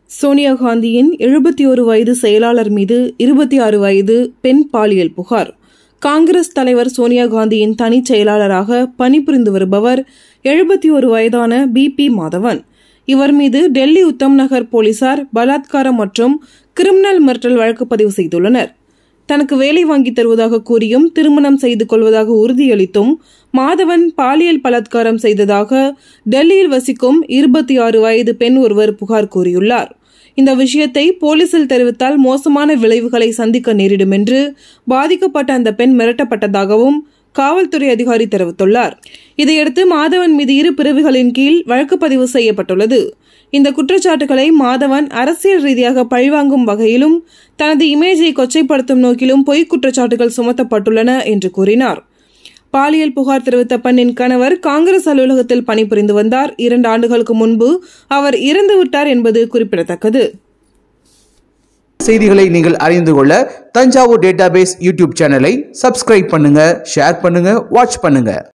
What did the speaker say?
சோனியா காந்தியின் எழுபத்தி ஒரு வயது செயலாளர் மீது இருபத்தி ஆறு வயது பெண் பாலியல் புகார் காங்கிரஸ் தலைவர் சோனியா காந்தியின் தனிச் செயலாளராக பணிபுரிந்து வருபவர் எழுபத்தி ஒரு வயதான பி பி மாதவன் இவர் மீது டெல்லி உத்தம் நகர் போலீசார் பலாத்காரம் மற்றும் கிரிமினல் மிரட்டல் வழக்கு பதிவு செய்துள்ளனர் தனக்கு வேலை வாங்கி தருவதாக கூறியும் திருமணம் செய்து கொள்வதாக உறுதியளித்தும் மாதவன் பாலியல் பலாத்காரம் செய்ததாக டெல்லியில் வசிக்கும் இருபத்தி ஆறு வயது பெண் ஒருவர் புகார் கூறியுள்ளார் இந்த விஷயத்தை போலீசில் தெரிவித்தால் மோசமான விளைவுகளை சந்திக்க நேரிடும் என்று பாதிக்கப்பட்ட அந்த பெண் மிரட்டப்பட்டதாகவும் காவல்துறை அதிகாரி தெரிவித்துள்ளார் இதையடுத்து மாதவன் மீது இரு பிரிவுகளின் கீழ் வழக்கு பதிவு செய்யப்பட்டுள்ளது இந்த குற்றச்சாட்டுகளை மாதவன் அரசியல் ரீதியாக பழிவாங்கும் வகையிலும் தனது இமேஜை கொச்சைப்படுத்தும் நோக்கிலும் பொய்க் குற்றச்சாட்டுகள் சுமத்தப்பட்டுள்ளன என்று கூறினார் பாலியல் புகார் தெரிவித்த பெண்ணின் கணவர் காங்கிரஸ் அலுவலகத்தில் பணிபுரிந்து வந்தார் இரண்டு ஆண்டுகளுக்கு முன்பு அவர் இறந்துவிட்டார் என்பது குறிப்பிடத்தக்கது செய்திகளை நீங்கள் அறிந்து கொள்ள தஞ்சாவூர் டேட்டாபேஸ் யூடியூப் சேனலை சப்ஸ்கிரைப் பண்ணுங்க ஷேர் பண்ணுங்க வாட்ச் பண்ணுங்க